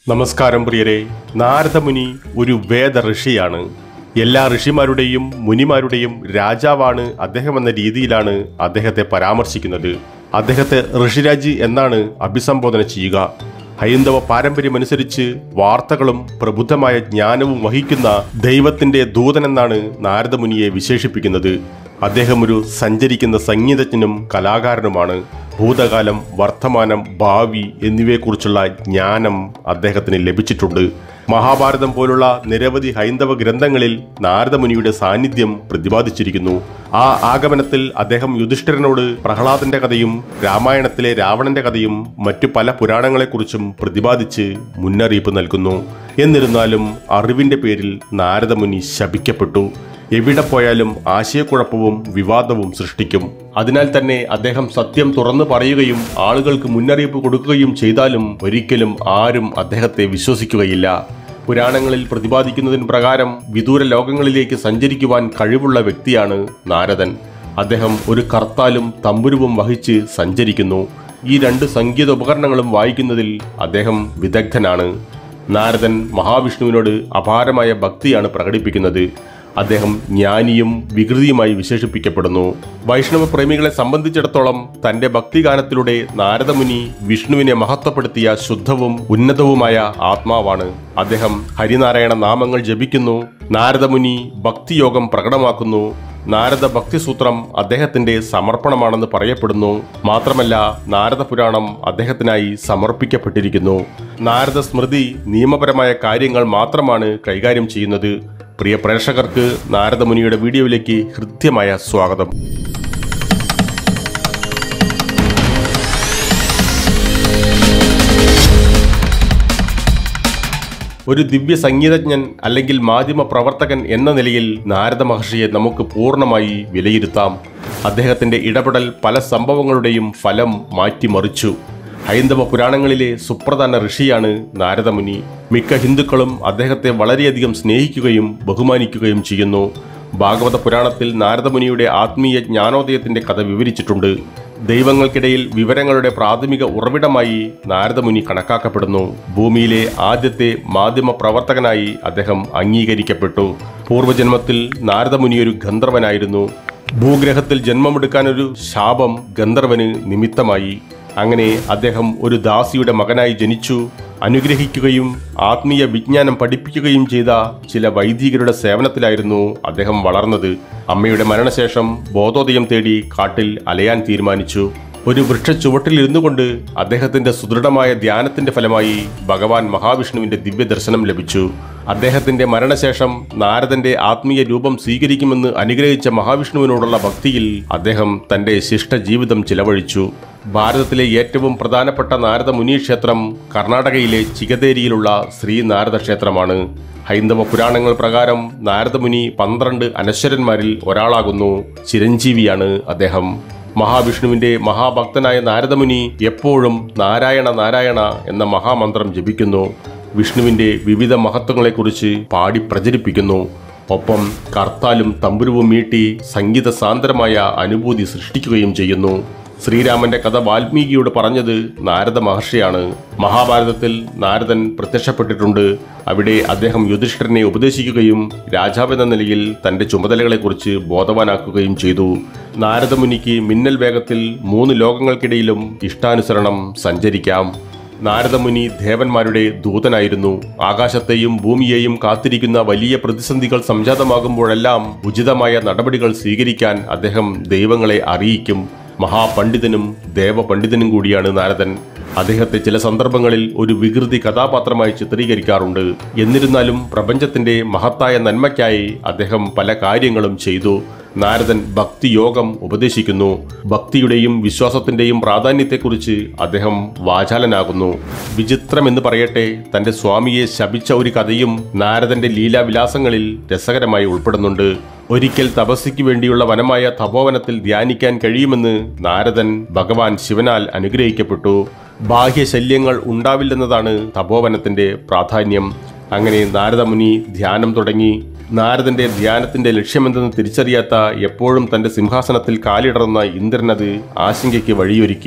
നമസ്കാരം പ്രിയരെ നാരദമുനി ഒരു വേദ ഋഷിയാണ് എല്ലാ ഋഷിമാരുടെയും മുനിമാരുടെയും രാജാവാണ് അദ്ദേഹം എന്ന രീതിയിലാണ് അദ്ദേഹത്തെ പരാമർശിക്കുന്നത് അദ്ദേഹത്തെ ഋഷിരാജി എന്നാണ് അഭിസംബോധന ചെയ്യുക ഹൈന്ദവ പാരമ്പര്യമനുസരിച്ച് വാർത്തകളും പ്രബുദ്ധമായ ജ്ഞാനവും വഹിക്കുന്ന ദൈവത്തിന്റെ ദൂതനെന്നാണ് നാരദമുനിയെ വിശേഷിപ്പിക്കുന്നത് അദ്ദേഹം ഒരു സഞ്ചരിക്കുന്ന സംഗീതജ്ഞനും കലാകാരനുമാണ് ഭൂതകാലം വർത്തമാനം ഭാവി എന്നിവയെക്കുറിച്ചുള്ള ജ്ഞാനം അദ്ദേഹത്തിന് ലഭിച്ചിട്ടുണ്ട് മഹാഭാരതം പോലുള്ള നിരവധി ഹൈന്ദവ ഗ്രന്ഥങ്ങളിൽ നാരദമുനിയുടെ സാന്നിധ്യം പ്രതിപാദിച്ചിരിക്കുന്നു ആ ആഗമനത്തിൽ അദ്ദേഹം യുധിഷ്ഠിരനോട് പ്രഹ്ലാദന്റെ കഥയും രാമായണത്തിലെ രാവണന്റെ കഥയും മറ്റു പല പുരാണങ്ങളെക്കുറിച്ചും പ്രതിപാദിച്ച് മുന്നറിയിപ്പ് നൽകുന്നു എന്നിരുന്നാലും അറിവിന്റെ പേരിൽ നാരദമുനി ശപിക്കപ്പെട്ടു എവിടെ പോയാലും ആശയക്കുഴപ്പവും വിവാദവും സൃഷ്ടിക്കും അതിനാൽ തന്നെ അദ്ദേഹം സത്യം തുറന്നു പറയുകയും ആളുകൾക്ക് മുന്നറിയിപ്പ് കൊടുക്കുകയും ചെയ്താലും ഒരിക്കലും ആരും അദ്ദേഹത്തെ വിശ്വസിക്കുകയില്ല പുരാണങ്ങളിൽ പ്രതിപാദിക്കുന്നതിന് പ്രകാരം വിദൂര ലോകങ്ങളിലേക്ക് സഞ്ചരിക്കുവാൻ കഴിവുള്ള വ്യക്തിയാണ് നാരദൻ അദ്ദേഹം ഒരു കർത്താലും തമ്പുരുവും വഹിച്ച് സഞ്ചരിക്കുന്നു ഈ രണ്ട് സംഗീത ഉപകരണങ്ങളും വായിക്കുന്നതിൽ അദ്ദേഹം വിദഗ്ധനാണ് നാരദൻ മഹാവിഷ്ണുവിനോട് അപാരമായ ഭക്തിയാണ് പ്രകടിപ്പിക്കുന്നത് അദ്ദേഹം ജ്ഞാനിയും വികൃതിയുമായി വിശേഷിപ്പിക്കപ്പെടുന്നു വൈഷ്ണവ പ്രേമികളെ സംബന്ധിച്ചിടത്തോളം തന്റെ ഭക്തിഗാനത്തിലൂടെ നാരദമുനി വിഷ്ണുവിനെ മഹത്വപ്പെടുത്തിയ ശുദ്ധവും ഉന്നതവുമായ ആത്മാവാണ് അദ്ദേഹം ഹരിനാരായണ നാമങ്ങൾ ജപിക്കുന്നു നാരദമുനി ഭക്തിയോഗം പ്രകടമാക്കുന്നു നാരദ ഭക്തിസൂത്രം അദ്ദേഹത്തിന്റെ സമർപ്പണമാണെന്ന് പറയപ്പെടുന്നു മാത്രമല്ല നാരദ പുരാണം അദ്ദേഹത്തിനായി സമർപ്പിക്കപ്പെട്ടിരിക്കുന്നു നാരദ സ്മൃതി നിയമപരമായ കാര്യങ്ങൾ മാത്രമാണ് കൈകാര്യം ചെയ്യുന്നത് പ്രിയ പ്രേക്ഷകർക്ക് നാരദമുനിയുടെ വീഡിയോയിലേക്ക് ഹൃദ്യമായ സ്വാഗതം ഒരു ദിവ്യ സംഗീതജ്ഞൻ അല്ലെങ്കിൽ മാധ്യമ പ്രവർത്തകൻ എന്ന നിലയിൽ നാരദ മഹർഷിയെ നമുക്ക് പൂർണ്ണമായി വിലയിരുത്താം അദ്ദേഹത്തിന്റെ ഇടപെടൽ പല സംഭവങ്ങളുടെയും ഫലം മാറ്റിമറിച്ചു ഹൈന്ദവ പുരാണങ്ങളിലെ സുപ്രധാന ഋഷിയാണ് നാരദമുനി മിക്ക ഹിന്ദുക്കളും അദ്ദേഹത്തെ വളരെയധികം സ്നേഹിക്കുകയും ബഹുമാനിക്കുകയും ചെയ്യുന്നു ഭാഗവത പുരാണത്തിൽ നാരദമുനിയുടെ ആത്മീയ ജ്ഞാനോദയത്തിന്റെ കഥ വിവരിച്ചിട്ടുണ്ട് ദൈവങ്ങൾക്കിടയിൽ വിവരങ്ങളുടെ പ്രാഥമിക ഉറവിടമായി നാരദമുനി കണക്കാക്കപ്പെടുന്നു ഭൂമിയിലെ ആദ്യത്തെ മാധ്യമ പ്രവർത്തകനായി അദ്ദേഹം അംഗീകരിക്കപ്പെട്ടു പൂർവ്വജന്മത്തിൽ നാരദമുനി ഒരു ഗന്ധർവനായിരുന്നു ഭൂഗ്രഹത്തിൽ ജന്മമെടുക്കാനൊരു ശാപം ഗന്ധർവന് നിമിത്തമായി അങ്ങനെ അദ്ദേഹം ഒരു ദാസിയുടെ മകനായി ജനിച്ചു അനുഗ്രഹിക്കുകയും ആത്മീയ വിജ്ഞാനം പഠിപ്പിക്കുകയും ചെയ്ത ചില വൈദികരുടെ സേവനത്തിലായിരുന്നു അദ്ദേഹം വളർന്നത് അമ്മയുടെ മരണശേഷം ബോധോദയം തേടി കാട്ടിൽ അലയാൻ തീരുമാനിച്ചു ഒരു വൃക്ഷച്ചുവട്ടിൽ ഇരുന്നു കൊണ്ട് അദ്ദേഹത്തിന്റെ സുദൃഢമായ ധ്യാനത്തിന്റെ ഫലമായി ഭഗവാൻ മഹാവിഷ്ണുവിന്റെ ദിവ്യദർശനം ലഭിച്ചു അദ്ദേഹത്തിന്റെ മരണശേഷം നാരദന്റെ ആത്മീയ രൂപം സ്വീകരിക്കുമെന്ന് അനുഗ്രഹിച്ച മഹാവിഷ്ണുവിനോടുള്ള ഭക്തിയിൽ അദ്ദേഹം തന്റെ ശിഷ്ട ജീവിതം ചിലവഴിച്ചു ഭാരതത്തിലെ ഏറ്റവും പ്രധാനപ്പെട്ട നാരദ മുനി ക്ഷേത്രം കർണാടകയിലെ ചിഗതേരിയിലുള്ള ശ്രീ നാരദ ക്ഷേത്രമാണ് ഹൈന്ദവ പുരാണങ്ങൾ പ്രകാരം നാരദമുനി പന്ത്രണ്ട് അനശ്വരന്മാരിൽ ഒരാളാകുന്നു ചിരഞ്ജീവിയാണ് അദ്ദേഹം മഹാവിഷ്ണുവിന്റെ മഹാഭക്തനായ നാരദമുനി എപ്പോഴും നാരായണ നാരായണ എന്ന മഹാമന്ത്രം ജപിക്കുന്നു വിഷ്ണുവിന്റെ വിവിധ മഹത്വങ്ങളെക്കുറിച്ച് പാടി പ്രചരിപ്പിക്കുന്നു ഒപ്പം കർത്താലും തമ്പുരുവും മീട്ടി സംഗീത സാന്ദ്രമായ അനുഭൂതി സൃഷ്ടിക്കുകയും ചെയ്യുന്നു ശ്രീരാമന്റെ കഥ വാൽമീകിയോട് പറഞ്ഞത് നാരദ മഹർഷിയാണ് മഹാഭാരതത്തിൽ നാരദൻ പ്രത്യക്ഷപ്പെട്ടിട്ടുണ്ട് അവിടെ അദ്ദേഹം യുധിഷ്ഠിരനെ ഉപദേശിക്കുകയും രാജാവെന്ന നിലയിൽ തന്റെ ചുമതലകളെക്കുറിച്ച് ബോധവാനാക്കുകയും ചെയ്തു നാരദമുനിക്ക് മിന്നൽ വേഗത്തിൽ മൂന്ന് ലോകങ്ങൾക്കിടയിലും ഇഷ്ടാനുസരണം സഞ്ചരിക്കാം നാരദമുനി ദേവന്മാരുടെ ദൂതനായിരുന്നു ആകാശത്തെയും ഭൂമിയെയും കാത്തിരിക്കുന്ന വലിയ പ്രതിസന്ധികൾ സംജാതമാകുമ്പോഴെല്ലാം ഉചിതമായ നടപടികൾ സ്വീകരിക്കാൻ അദ്ദേഹം ദൈവങ്ങളെ അറിയിക്കും മഹാപണ്ഡിതനും ദേവപണ്ഡിതനും കൂടിയാണ് നാരദൻ അദ്ദേഹത്തെ ചില സന്ദർഭങ്ങളിൽ ഒരു വികൃതി കഥാപാത്രമായി ചിത്രീകരിക്കാറുണ്ട് എന്നിരുന്നാലും പ്രപഞ്ചത്തിന്റെ മഹത്തായ നന്മയ്ക്കായി അദ്ദേഹം പല കാര്യങ്ങളും ചെയ്തു നാരദൻ ഭക്തിയോഗം ഉപദേശിക്കുന്നു ഭക്തിയുടെയും വിശ്വാസത്തിന്റെയും പ്രാധാന്യത്തെക്കുറിച്ച് അദ്ദേഹം വാചാലനാകുന്നു വിചിത്രമെന്ന് പറയട്ടെ തന്റെ സ്വാമിയെ ശപിച്ച ഒരു കഥയും നാരദന്റെ ലീലാവിലാസങ്ങളിൽ രസകരമായി ഉൾപ്പെടുന്നുണ്ട് ഒരിക്കൽ തപസ്സിക്ക് വേണ്ടിയുള്ള വനമായ തപോവനത്തിൽ ധ്യാനിക്കാൻ കഴിയുമെന്ന് നാരദൻ ഭഗവാൻ ശിവനാൽ അനുഗ്രഹിക്കപ്പെട്ടു ബാഹ്യശല്യങ്ങൾ ഉണ്ടാവില്ലെന്നതാണ് തപോവനത്തിന്റെ പ്രാധാന്യം അങ്ങനെ നാരദമുനി ധ്യാനം തുടങ്ങി നാരദന്റെ ധ്യാനത്തിന്റെ ലക്ഷ്യമെന്തെന്ന് തിരിച്ചറിയാത്ത എപ്പോഴും തന്റെ സിംഹാസനത്തിൽ കാലിടറുന്ന ഇന്ദ്രനത് ആശങ്കയ്ക്ക് വഴിയൊരുക്കി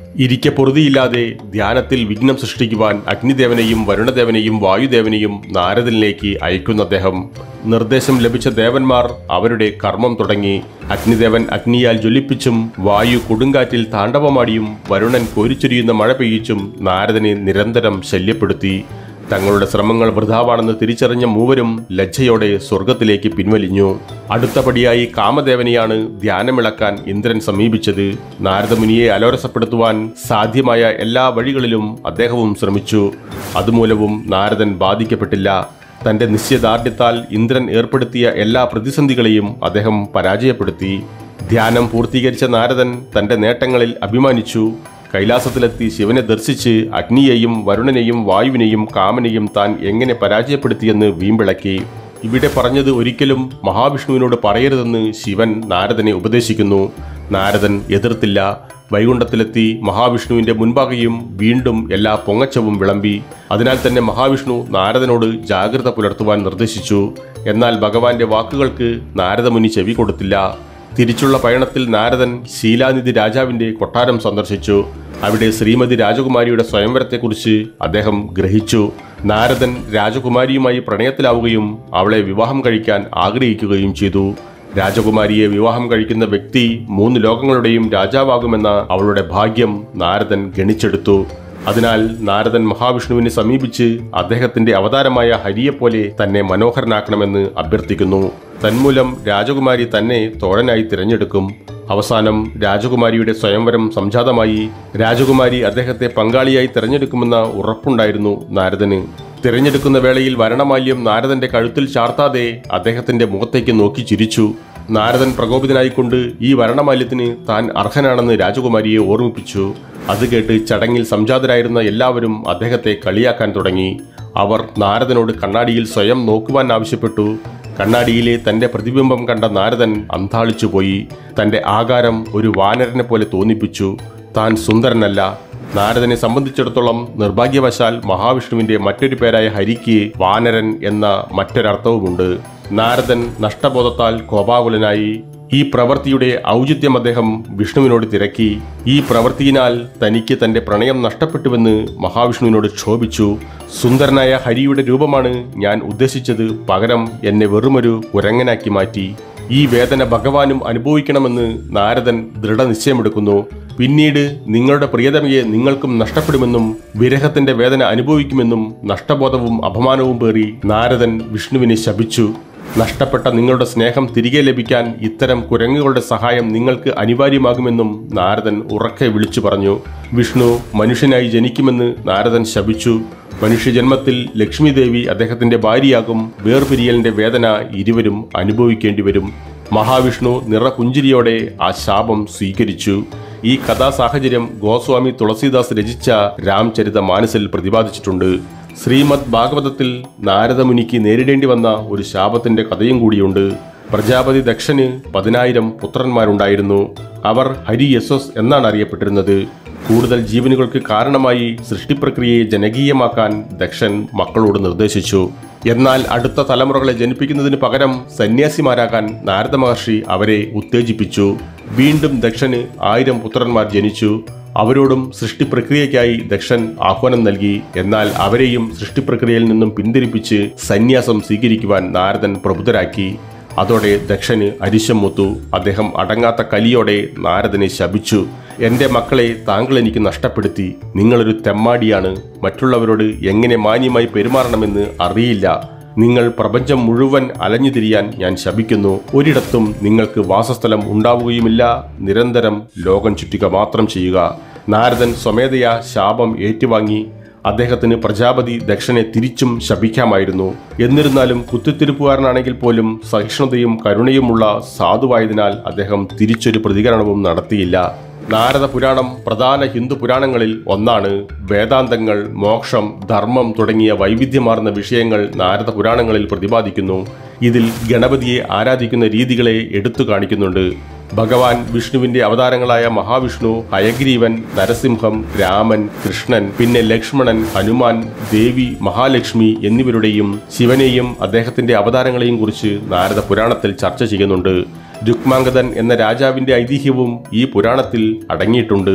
ഇരിക്കെ പൊറുതിയില്ലാതെ ധ്യാനത്തിൽ വിഘ്നം സൃഷ്ടിക്കുവാൻ അഗ്നിദേവനെയും വരുണദേവനെയും വായുദേവനെയും നാരദനിലേക്ക് അയക്കുന്ന അദ്ദേഹം നിർദ്ദേശം ലഭിച്ച ദേവന്മാർ അവരുടെ കർമ്മം തുടങ്ങി അഗ്നിദേവൻ അഗ്നിയാൽ ജ്വലിപ്പിച്ചും വായു കൊടുങ്കാറ്റിൽ താണ്ഡവമാടിയും വരുണൻ കോരിച്ചൊരിയുന്ന മഴ പെയ്യിച്ചും നാരദനെ നിരന്തരം ശല്യപ്പെടുത്തി തങ്ങളുടെ ശ്രമങ്ങൾ വൃഥാവാണെന്ന് തിരിച്ചറിഞ്ഞ മൂവരും ലജ്ജയോടെ സ്വർഗത്തിലേക്ക് പിൻവലിഞ്ഞു അടുത്തപടിയായി കാമദേവനെയാണ് ധ്യാനമിളക്കാൻ ഇന്ദ്രൻ സമീപിച്ചത് നാരദമുനിയെ അലോരസപ്പെടുത്തുവാൻ സാധ്യമായ എല്ലാ വഴികളിലും അദ്ദേഹവും ശ്രമിച്ചു അതുമൂലവും നാരദൻ ബാധിക്കപ്പെട്ടില്ല തന്റെ നിശ്ചയദാർഢ്യത്താൽ ഇന്ദ്രൻ ഏർപ്പെടുത്തിയ എല്ലാ പ്രതിസന്ധികളെയും അദ്ദേഹം പരാജയപ്പെടുത്തി ധ്യാനം പൂർത്തീകരിച്ച നാരദൻ തന്റെ നേട്ടങ്ങളിൽ അഭിമാനിച്ചു കൈലാസത്തിലെത്തി ശിവനെ ദർശിച്ച് അഗ്നിയെയും വരുണനെയും വായുവിനെയും കാമനെയും താൻ എങ്ങനെ പരാജയപ്പെടുത്തിയെന്ന് വീമ്പിളക്കി ഇവിടെ പറഞ്ഞത് ഒരിക്കലും മഹാവിഷ്ണുവിനോട് പറയരുതെന്ന് ശിവൻ നാരദനെ ഉപദേശിക്കുന്നു നാരദൻ എതിർത്തില്ല വൈകുണ്ഠത്തിലെത്തി മഹാവിഷ്ണുവിന്റെ മുൻപാകെയും വീണ്ടും എല്ലാ പൊങ്ങച്ചവും വിളമ്പി അതിനാൽ തന്നെ മഹാവിഷ്ണു നാരദനോട് ജാഗ്രത പുലർത്തുവാൻ നിർദ്ദേശിച്ചു എന്നാൽ ഭഗവാന്റെ വാക്കുകൾക്ക് നാരദമുനി ചെവി കൊടുത്തില്ല തിരിച്ചുള്ള പയണത്തിൽ നാരദൻ ശീലാനിധി രാജാവിന്റെ കൊട്ടാരം സന്ദർശിച്ചു അവിടെ ശ്രീമതി രാജകുമാരിയുടെ സ്വയംവരത്തെക്കുറിച്ച് അദ്ദേഹം ഗ്രഹിച്ചു നാരദൻ രാജകുമാരിയുമായി പ്രണയത്തിലാവുകയും അവളെ വിവാഹം കഴിക്കാൻ ആഗ്രഹിക്കുകയും ചെയ്തു രാജകുമാരിയെ വിവാഹം കഴിക്കുന്ന വ്യക്തി മൂന്ന് ലോകങ്ങളുടെയും രാജാവാകുമെന്ന അവളുടെ ഭാഗ്യം നാരദൻ ഗണിച്ചെടുത്തു അതിനാൽ നാരദൻ മഹാവിഷ്ണുവിനെ സമീപിച്ച് അദ്ദേഹത്തിന്റെ അവതാരമായ ഹരിയെപ്പോലെ തന്നെ മനോഹരനാക്കണമെന്ന് അഭ്യർത്ഥിക്കുന്നു തന്മൂലം രാജകുമാരി തന്നെ തോഴനായി തിരഞ്ഞെടുക്കും അവസാനം രാജകുമാരിയുടെ സ്വയംവരം സംജാതമായി രാജകുമാരി അദ്ദേഹത്തെ പങ്കാളിയായി തിരഞ്ഞെടുക്കുമെന്ന ഉറപ്പുണ്ടായിരുന്നു നാരദന് തിരഞ്ഞെടുക്കുന്ന വേളയിൽ വരണമാല്യം നാരദന്റെ കഴുത്തിൽ ചാർത്താതെ അദ്ദേഹത്തിന്റെ മുഖത്തേക്ക് നോക്കി ചിരിച്ചു നാരദൻ പ്രകോപിതനായിക്കൊണ്ട് ഈ വരണമാല്യത്തിന് താൻ അർഹനാണെന്ന് രാജകുമാരിയെ ഓർമ്മിപ്പിച്ചു അത് കേട്ട് ചടങ്ങിൽ സംജാതരായിരുന്ന എല്ലാവരും അദ്ദേഹത്തെ കളിയാക്കാൻ തുടങ്ങി അവർ നാരദനോട് കണ്ണാടിയിൽ സ്വയം നോക്കുവാൻ ആവശ്യപ്പെട്ടു കണ്ണാടിയിലെ തന്റെ പ്രതിബിംബം കണ്ട നാരദൻ അന്താളിച്ചുപോയി തന്റെ ആകാരം ഒരു വാനരനെ പോലെ തോന്നിപ്പിച്ചു താൻ സുന്ദരനല്ല നാരദനെ സംബന്ധിച്ചിടത്തോളം നിർഭാഗ്യവശാൽ മഹാവിഷ്ണുവിന്റെ മറ്റൊരു പേരായ ഹരിക്ക് വാനരൻ എന്ന മറ്റൊരർത്ഥവുമുണ്ട് നാരദൻ നഷ്ടബോധത്താൽ കോപാകുലനായി ഈ പ്രവൃത്തിയുടെ ഔചിത്യം അദ്ദേഹം വിഷ്ണുവിനോട് തിരക്കി ഈ പ്രവൃത്തിയിനാൽ തനിക്ക് തന്റെ പ്രണയം നഷ്ടപ്പെട്ടുവെന്ന് മഹാവിഷ്ണുവിനോട് ക്ഷോഭിച്ചു സുന്ദരനായ ഹരിയുടെ രൂപമാണ് ഞാൻ ഉദ്ദേശിച്ചത് പകരം എന്നെ വെറുമൊരു കുരങ്ങനാക്കി മാറ്റി ഈ വേദന ഭഗവാനും അനുഭവിക്കണമെന്ന് നാരദൻ ദൃഢനിശ്ചയമെടുക്കുന്നു പിന്നീട് നിങ്ങളുടെ പ്രിയതമയെ നിങ്ങൾക്കും നഷ്ടപ്പെടുമെന്നും വിരഹത്തിന്റെ വേദന അനുഭവിക്കുമെന്നും നഷ്ടബോധവും അപമാനവും പേറി നാരദൻ വിഷ്ണുവിനെ ശപിച്ചു നഷ്ടപ്പെട്ട നിങ്ങളുടെ സ്നേഹം തിരികെ ലഭിക്കാൻ ഇത്തരം കുരങ്ങുകളുടെ സഹായം നിങ്ങൾക്ക് അനിവാര്യമാകുമെന്നും നാരദൻ ഉറക്കെ വിളിച്ചു പറഞ്ഞു വിഷ്ണു മനുഷ്യനായി ജനിക്കുമെന്ന് നാരദൻ ശപിച്ചു മനുഷ്യജന്മത്തിൽ ലക്ഷ്മി ദേവി അദ്ദേഹത്തിന്റെ ഭാര്യയാകും വേർപിരിയലിന്റെ വേദന ഇരുവരും അനുഭവിക്കേണ്ടി വരും മഹാവിഷ്ണു നിറപുഞ്ചിരിയോടെ ആ ശാപം സ്വീകരിച്ചു ഈ കഥാസാഹചര്യം ഗോസ്വാമി തുളസീദാസ് രചിച്ച രാംചരിത മാനസിൽ പ്രതിപാദിച്ചിട്ടുണ്ട് ശ്രീമദ് ഭാഗവതത്തിൽ നാരദമുനിക്ക് നേരിടേണ്ടി വന്ന ഒരു ശാപത്തിന്റെ കഥയും കൂടിയുണ്ട് പ്രജാപതി ദക്ഷന് പതിനായിരം പുത്രന്മാരുണ്ടായിരുന്നു അവർ ഹരി യശസ് എന്നാണ് അറിയപ്പെട്ടിരുന്നത് കൂടുതൽ ജീവനുകൾക്ക് കാരണമായി സൃഷ്ടിപ്രക്രിയയെ ജനകീയമാക്കാൻ ദക്ഷൻ മക്കളോട് നിർദ്ദേശിച്ചു എന്നാൽ അടുത്ത തലമുറകളെ ജനിപ്പിക്കുന്നതിന് പകരം സന്യാസിമാരാകാൻ നാരദ മഹർഷി അവരെ ഉത്തേജിപ്പിച്ചു വീണ്ടും ദക്ഷന് ആയിരം പുത്രന്മാർ ജനിച്ചു അവരോടും സൃഷ്ടിപ്രക്രിയയ്ക്കായി ദക്ഷൻ ആഹ്വാനം നൽകി എന്നാൽ അവരെയും സൃഷ്ടിപ്രക്രിയയിൽ നിന്നും പിന്തിരിപ്പിച്ച് സന്യാസം സ്വീകരിക്കുവാൻ നാരദൻ പ്രബുദ്ധരാക്കി അതോടെ ദക്ഷന് അരിശം മുത്തു അദ്ദേഹം അടങ്ങാത്ത കലിയോടെ നാരദനെ ശപിച്ചു എന്റെ മക്കളെ താങ്കൾ എനിക്ക് നഷ്ടപ്പെടുത്തി നിങ്ങളൊരു തെമ്മാടിയാണ് മറ്റുള്ളവരോട് എങ്ങനെ മാന്യമായി പെരുമാറണമെന്ന് അറിയില്ല നിങ്ങൾ പ്രപഞ്ചം മുഴുവൻ അലഞ്ഞു തിരിയാൻ ഞാൻ ശപിക്കുന്നു ഒരിടത്തും നിങ്ങൾക്ക് വാസസ്ഥലം ഉണ്ടാവുകയുമില്ല നിരന്തരം ലോകം ചുറ്റുക മാത്രം ചെയ്യുക നാരദൻ സ്വമേധയാ ശാപം ഏറ്റുവാങ്ങി അദ്ദേഹത്തിന് പ്രജാപതി ദക്ഷനെ തിരിച്ചും ശപിക്കാമായിരുന്നു എന്നിരുന്നാലും കുത്തിത്തിരിപ്പുകാരനാണെങ്കിൽ പോലും സഹിഷ്ണുതയും കരുണയുമുള്ള സാധുവായതിനാൽ അദ്ദേഹം തിരിച്ചൊരു പ്രതികരണവും നടത്തിയില്ല നാരദ പുരാണം പ്രധാന ഹിന്ദു പുരാണങ്ങളിൽ ഒന്നാണ് വേദാന്തങ്ങൾ മോക്ഷം ധർമ്മം തുടങ്ങിയ വൈവിധ്യമാർന്ന വിഷയങ്ങൾ നാരദ പുരാണങ്ങളിൽ പ്രതിപാദിക്കുന്നു ഇതിൽ ഗണപതിയെ ആരാധിക്കുന്ന രീതികളെ എടുത്തു കാണിക്കുന്നുണ്ട് ഭഗവാൻ വിഷ്ണുവിന്റെ അവതാരങ്ങളായ മഹാവിഷ്ണു ഹയഗ്രീവൻ നരസിംഹം രാമൻ കൃഷ്ണൻ പിന്നെ ലക്ഷ്മണൻ ഹനുമാൻ ദേവി മഹാലക്ഷ്മി എന്നിവരുടെയും ശിവനെയും അദ്ദേഹത്തിന്റെ അവതാരങ്ങളെയും കുറിച്ച് നാരദ പുരാണത്തിൽ ചർച്ച ചെയ്യുന്നുണ്ട് രുക്മാംഗതൻ എന്ന രാജാവിന്റെ ഐതിഹ്യവും ഈ പുരാണത്തിൽ അടങ്ങിയിട്ടുണ്ട്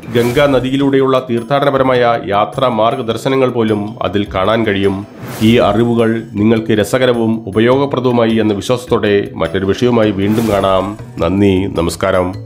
ഗംഗാ നദിയിലൂടെയുള്ള തീർത്ഥാടനപരമായ യാത്രാ മാർഗദർശനങ്ങൾ പോലും അതിൽ കാണാൻ കഴിയും ഈ അറിവുകൾ നിങ്ങൾക്ക് രസകരവും ഉപയോഗപ്രദവുമായി എന്ന വിശ്വാസത്തോടെ മറ്റൊരു വിഷയവുമായി വീണ്ടും കാണാം നന്ദി നമസ്കാരം